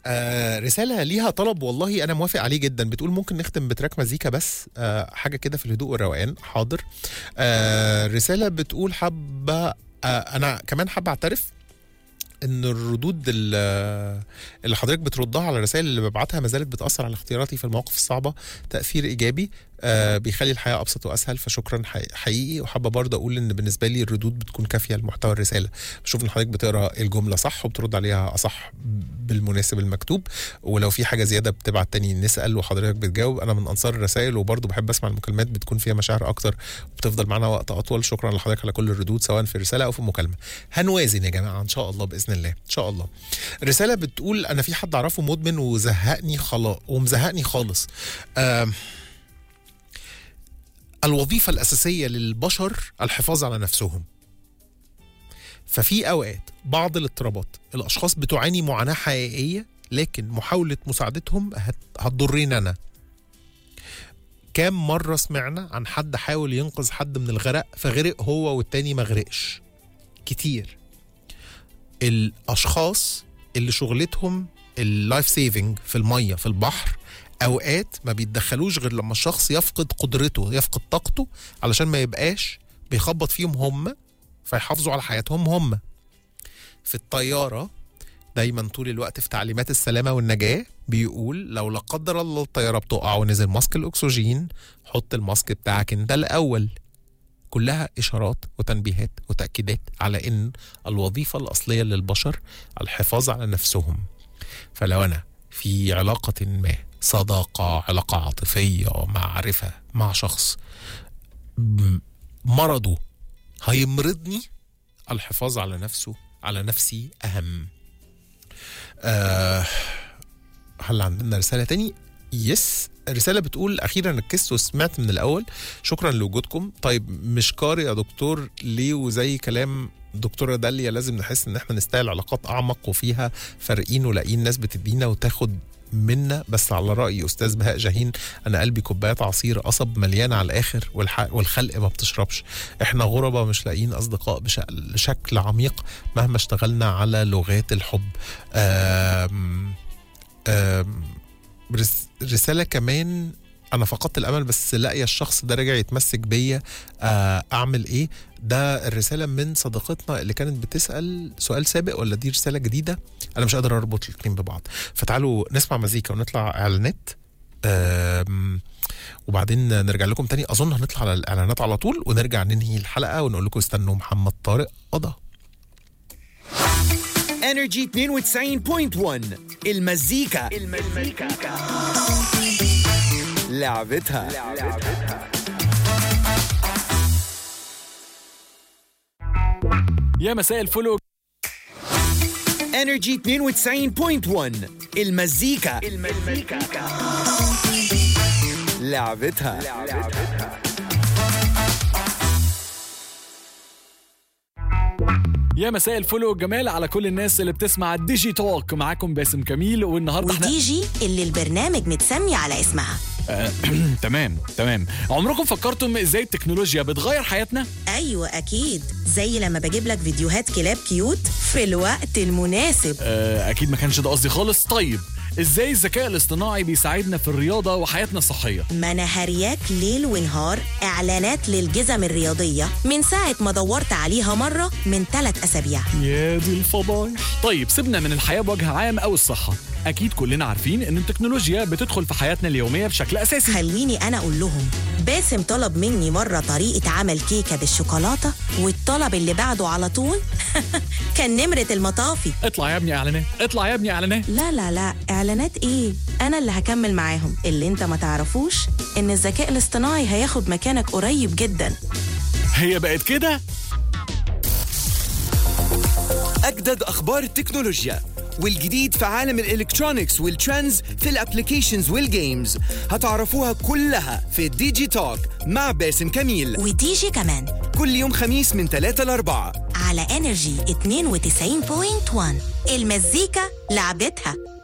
آه رسالة ليها طلب والله أنا موافق عليه جدا بتقول ممكن نختم بتراك مزيكا بس آه حاجة كده في الهدوء والروقان حاضر آه رسالة بتقول حابة آه أنا كمان حابة أعترف ان الردود ال- اللي حضرتك بتردها على الرسائل اللي ببعتها ما زالت بتاثر على اختياراتي في المواقف الصعبه تاثير ايجابي آه بيخلي الحياه ابسط واسهل فشكرا حقيقي- حقيقي وحابه برضه اقول ان بالنسبه لي الردود بتكون كافيه لمحتوى الرساله بشوف ان حضرتك بتقرا الجمله صح وبترد عليها اصح بالمناسب المكتوب ولو في حاجه زياده بتبعت تاني نسال وحضرتك بتجاوب انا من انصار الرسائل وبرضه بحب اسمع المكالمات بتكون فيها مشاعر اكتر وبتفضل معانا وقت اطول شكرا لحضرتك على كل الردود سواء في رساله او في مكالمه هنوازن يا جماعه ان شاء الله باذن الله ان شاء الله رساله بتقول انا في حد اعرفه مدمن وزهقني خلاص ومزهقني خالص آم، الوظيفه الاساسيه للبشر الحفاظ على نفسهم ففي اوقات بعض الاضطرابات الاشخاص بتعاني معاناه حقيقيه لكن محاوله مساعدتهم هت- هتضرني انا كام مرة سمعنا عن حد حاول ينقذ حد من الغرق فغرق هو والتاني ما غرقش كتير الاشخاص اللي شغلتهم اللايف سيفنج في الميه في البحر اوقات ما بيتدخلوش غير لما الشخص يفقد قدرته يفقد طاقته علشان ما يبقاش بيخبط فيهم هم فيحافظوا على حياتهم هم في الطياره دايما طول الوقت في تعليمات السلامه والنجاه بيقول لو لا قدر الله الطياره بتقع ونزل ماسك الاكسجين حط الماسك بتاعك انت الاول كلها اشارات وتنبيهات وتاكيدات على ان الوظيفه الاصليه للبشر الحفاظ على نفسهم فلو انا في علاقه ما صداقه علاقه عاطفيه معرفه مع شخص م- مرضه هيمرضني الحفاظ على نفسه على نفسي اهم آه هل عندنا رساله تاني يس رساله بتقول اخيرا ركزت وسمعت من الاول شكرا لوجودكم طيب مش قاري يا دكتور ليه وزي كلام دكتوره داليا لازم نحس ان احنا نستاهل علاقات اعمق وفيها فارقين ولاقيين ناس بتدينا وتاخد منا بس على راي استاذ بهاء جاهين انا قلبي كوبايات عصير قصب مليانه على الاخر والح- والخلق ما بتشربش احنا غربة مش لاقيين اصدقاء بش- بشكل عميق مهما اشتغلنا على لغات الحب آم آم رس- رسالة كمان انا فقدت الامل بس لاقيه الشخص ده رجع يتمسك بيا آه، اعمل ايه ده الرساله من صديقتنا اللي كانت بتسال سؤال سابق ولا دي رساله جديده انا مش قادر اربط الاثنين ببعض فتعالوا نسمع مزيكا ونطلع اعلانات آم، وبعدين نرجع لكم تاني اظن هنطلع على الاعلانات على طول ونرجع ننهي الحلقه ونقول لكم استنوا محمد طارق قضى انرجي 92.1 المزيكا المزيكا لعبتها يا مساء الفل انرجي 92.1 المزيكا المزيكا لعبتها يا مساء الفل والجمال على كل الناس اللي بتسمع الديجي توك معاكم باسم كميل والنهارده احنا ودي جي اللي البرنامج متسمي على اسمها تمام تمام عمركم فكرتم ازاي التكنولوجيا بتغير حياتنا ايوه اكيد زي لما بجيب لك فيديوهات كلاب كيوت في الوقت المناسب آه، اكيد ما كانش ده قصدي خالص طيب ازاي الذكاء الاصطناعي بيساعدنا في الرياضه وحياتنا الصحيه ما انا هرياك ليل ونهار اعلانات للجزم الرياضيه من ساعه ما دورت عليها مره من ثلاث اسابيع يا دي الفضايح طيب سيبنا من الحياه بوجه عام او الصحه اكيد كلنا عارفين ان التكنولوجيا بتدخل في حياتنا اليوميه بشكل اساسي خليني انا اقول لهم باسم طلب مني مره طريقه عمل كيكه بالشوكولاته والطلب اللي بعده على طول كان نمره المطافي اطلع يا ابني اعلانات اطلع يا ابني اعلانات لا لا لا اعلانات ايه انا اللي هكمل معاهم اللي انت ما تعرفوش ان الذكاء الاصطناعي هياخد مكانك قريب جدا هي بقت كده أجدد أخبار التكنولوجيا والجديد في عالم الإلكترونيكس والترندز في الأبليكيشنز والجيمز هتعرفوها كلها في ديجي توك مع باسم كميل ودي جي كمان كل يوم خميس من 3 ل 4 على انرجي 92.1 المزيكا لعبتها